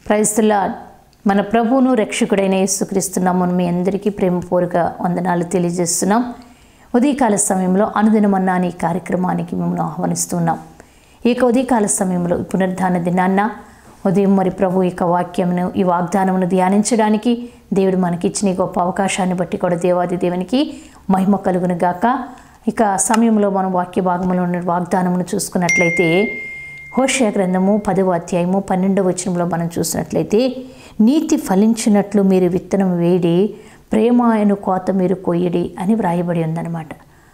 క్రైస్తులా మన ప్రభువును రక్షకుడైన యేసుక్రీస్తున్నామని మీ అందరికీ ప్రేమపూర్వక వందనాలు తెలియజేస్తున్నాం ఉదయకాల సమయంలో అనుదినమన్నా అనే కార్యక్రమానికి మిమ్మల్ని ఆహ్వానిస్తున్నాం ఈ యొక్క ఉదయకాల సమయంలో ఈ పునరుద్ధాన దినాన్న ఉదయం మరి ప్రభు యొక్క వాక్యమును ఈ వాగ్దానమును ధ్యానించడానికి దేవుడు మనకి ఇచ్చిన ఈ గొప్ప అవకాశాన్ని బట్టి కూడా దేవాది దేవునికి మహిమ కలుగును గాక ఇక సమయంలో మనం వాక్య భాగంలో ఉన్న వాగ్దానమును చూసుకున్నట్లయితే హోషయ గ్రంథము పదవ అధ్యాయము పన్నెండవ వచనంలో మనం చూసినట్లయితే నీతి ఫలించినట్లు మీరు విత్తనం వేడి ప్రేమ అను కోత మీరు కొయ్యడి అని వ్రాయబడి ఉందన్నమాట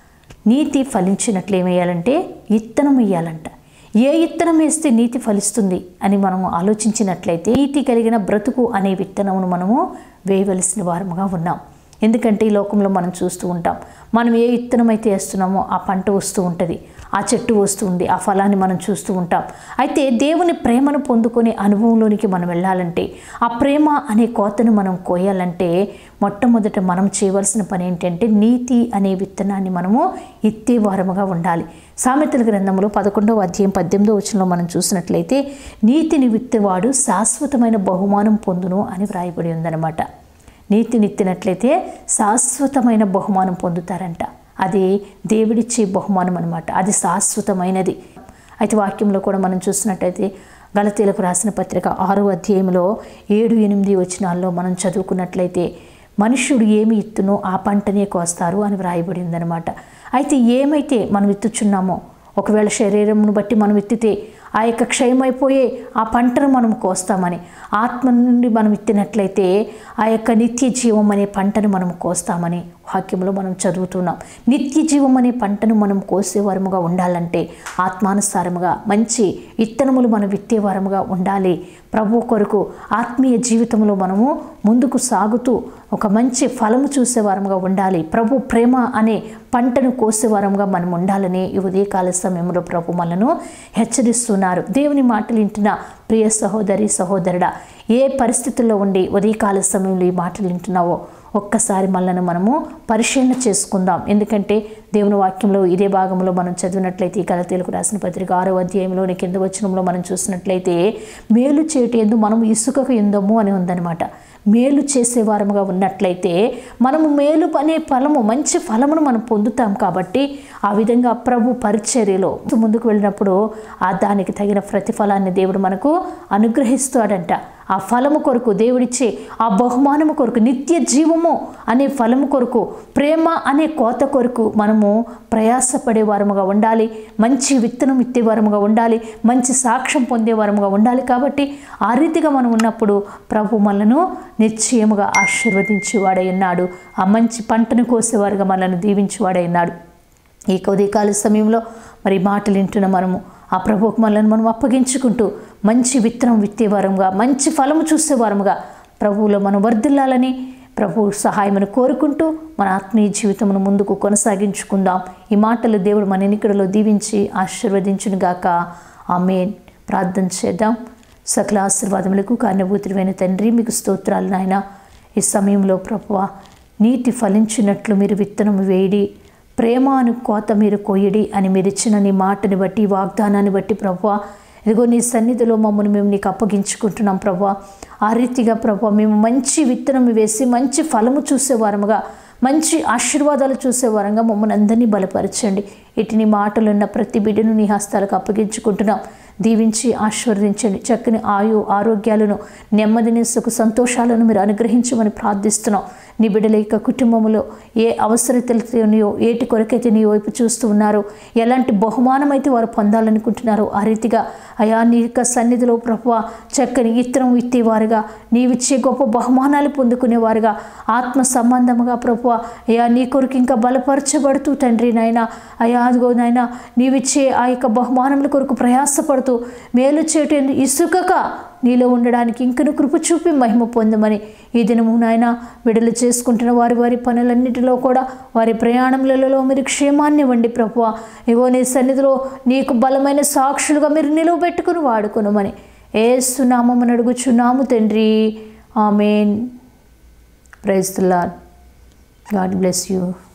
నీతి ఫలించినట్లు ఏమేయాలంటే ఇత్తనం వేయాలంట ఏ ఇత్తనం వేస్తే నీతి ఫలిస్తుంది అని మనం ఆలోచించినట్లయితే నీతి కలిగిన బ్రతుకు అనే విత్తనమును మనము వేయవలసిన వారముగా ఉన్నాం ఎందుకంటే ఈ లోకంలో మనం చూస్తూ ఉంటాం మనం ఏ విత్తనం అయితే వేస్తున్నామో ఆ పంట వస్తూ ఉంటుంది ఆ చెట్టు వస్తుంది ఆ ఫలాన్ని మనం చూస్తూ ఉంటాం అయితే దేవుని ప్రేమను పొందుకునే అనుభవంలోనికి మనం వెళ్ళాలంటే ఆ ప్రేమ అనే కోతను మనం కోయాలంటే మొట్టమొదట మనం చేయవలసిన పని ఏంటంటే నీతి అనే విత్తనాన్ని మనము ఇత్తే వారముగా ఉండాలి సామెతల గ్రంథంలో పదకొండవ అధ్యాయం పద్దెనిమిదో వచనంలో మనం చూసినట్లయితే నీతిని విత్తేవాడు శాశ్వతమైన బహుమానం పొందును అని వ్రాయబడి ఉందన్నమాట నీతినిత్తినట్లయితే శాశ్వతమైన బహుమానం పొందుతారంట అది దేవుడిచ్చే బహుమానం అనమాట అది శాశ్వతమైనది అయితే వాక్యంలో కూడా మనం చూసినట్టయితే గలతీలకు రాసిన పత్రిక ఆరో అధ్యాయంలో ఏడు ఎనిమిది వచనాల్లో మనం చదువుకున్నట్లయితే మనుష్యుడు ఏమి ఇత్తునో ఆ పంటనే కోస్తారు అని వ్రాయబడి ఉందన్నమాట అయితే ఏమైతే మనం ఇత్తుచున్నామో ఒకవేళ శరీరమును బట్టి మనం ఎత్తితే ఆ యొక్క క్షయమైపోయే ఆ పంటను మనం కోస్తామని ఆత్మ నుండి మనం ఎత్తినట్లయితే ఆ యొక్క నిత్య జీవం అనే పంటను మనం కోస్తామని వాక్యంలో మనం చదువుతున్నాం నిత్య జీవం అనే పంటను మనం కోసేవారముగా ఉండాలంటే ఆత్మానుసారముగా మంచి విత్తనములు మనం విత్తేవారముగా ఉండాలి ప్రభు కొరకు ఆత్మీయ జీవితంలో మనము ముందుకు సాగుతూ ఒక మంచి ఫలము చూసేవారముగా ఉండాలి ప్రభు ప్రేమ అనే పంటను కోసేవారంగా మనం ఉండాలని ఈ ఉదయకాల సమయంలో ప్రభు మనను హెచ్చరిస్తున్నారు దేవుని మాటలు వింటున్న ప్రియ సహోదరి సహోదరుడా ఏ పరిస్థితుల్లో ఉండి ఉదయకాల సమయంలో ఈ మాటలు వింటున్నావో ఒక్కసారి మనల్ని మనము పరిశీలన చేసుకుందాం ఎందుకంటే దేవుని వాక్యంలో ఇదే భాగంలో మనం చదివినట్లయితే ఈ గలతీలకు రాసిన పత్రిక ఆరో అధ్యాయంలోని కింద వచనంలో మనం చూసినట్లయితే మేలు చేయటి ఎందు మనం ఇసుకకు ఎందము అని ఉందన్నమాట మేలు చేసేవారముగా ఉన్నట్లయితే మనము మేలు అనే ఫలము మంచి ఫలమును మనం పొందుతాం కాబట్టి ఆ విధంగా ప్రభు పరిచర్యలో ముందుకు వెళ్ళినప్పుడు ఆ దానికి తగిన ప్రతిఫలాన్ని దేవుడు మనకు అనుగ్రహిస్తాడంట ఆ ఫలము కొరకు దేవుడిచ్చే ఆ బహుమానము కొరకు నిత్య జీవము అనే ఫలము కొరకు ప్రేమ అనే కోత కొరకు మనము ప్రయాసపడే వారముగా ఉండాలి మంచి విత్తనం ఇత్తేవారముగా ఉండాలి మంచి సాక్ష్యం పొందేవారముగా ఉండాలి కాబట్టి ఆ రీతిగా మనం ఉన్నప్పుడు ప్రభు మనను నిశ్చయముగా ఆశీర్వదించేవాడై ఉన్నాడు ఆ మంచి పంటను కోసేవారుగా మనల్ని దీవించేవాడై ఉన్నాడు ఈ ఉదయకాల సమయంలో మరి మాటలు వింటున్న మనము ఆ ప్రభుకు మనల్ని మనం అప్పగించుకుంటూ మంచి విత్తనం విత్తేవారంగా మంచి ఫలము చూసేవారముగా ప్రభువులో మనం వర్ధిల్లాలని ప్రభు సహాయమని కోరుకుంటూ మన ఆత్మీయ జీవితమును ముందుకు కొనసాగించుకుందాం ఈ మాటలు దేవుడు మన ఎన్నికడలో దీవించి ఆశీర్వదించునుగాక ఆమె ప్రార్థన చేద్దాం సకల ఆశీర్వాదములకు కారణభూతుడైన తండ్రి మీకు స్తోత్రాలు నాయన ఈ సమయంలో ప్రభువ నీతి ఫలించినట్లు మీరు విత్తనం వేయడి ప్రేమ అను కోత మీరు కొయ్యడి అని మీరు ఇచ్చిన నీ మాటని బట్టి వాగ్దానాన్ని బట్టి ప్రభా ఇదిగో నీ సన్నిధిలో మమ్మల్ని మేము నీకు అప్పగించుకుంటున్నాం ప్రభా ఆ రీతిగా ప్రభా మేము మంచి విత్తనం వేసి మంచి ఫలము చూసేవారముగా మంచి ఆశీర్వాదాలు చూసేవారంగా మమ్మల్ని అందరినీ బలపరచండి ఇటు నీ మాటలు ఉన్న ప్రతి బిడ్డను నీ హస్తాలకు అప్పగించుకుంటున్నాం దీవించి ఆశీర్వదించండి చక్కని ఆయు ఆరోగ్యాలను నెమ్మదిని సుఖ సంతోషాలను మీరు అనుగ్రహించమని ప్రార్థిస్తున్నాం నీ బిడ్డల యొక్క కుటుంబంలో ఏ అవసరతలతోనియో ఏటి కొరకైతే నీ వైపు చూస్తూ ఉన్నారో ఎలాంటి బహుమానం అయితే వారు పొందాలనుకుంటున్నారో ఆ రీతిగా అయా నీ యొక్క సన్నిధిలో ప్రభువ చక్కని ఇత్తనం ఇత్తేవారుగా నీవిచ్చే గొప్ప బహుమానాలు పొందుకునేవారుగా ఆత్మ సంబంధముగా ప్రభువ అయా నీ కొరకు ఇంకా బలపరచబడుతూ తండ్రి నాయన అయా అదిగో నాయన నీవిచ్చే ఆ యొక్క బహుమానముల కొరకు ప్రయాసపడుతూ మేలు చేయటం ఇసుకక నీలో ఉండడానికి ఇంకను కృప చూపి మహిమ పొందమని ఈ దినము నాయన విడుదల చేసుకుంటున్న వారి వారి పనులన్నిటిలో కూడా వారి ప్రయాణములలో మీరు క్షేమాన్ని ఇవ్వండి ప్రభువ ఇగో నీ సన్నిధిలో నీకు బలమైన సాక్షులుగా మీరు నిలువబెట్టుకుని వాడుకునమని ఏసునామని అడుగుచున్నాము తండ్రి amen praise the lord god bless you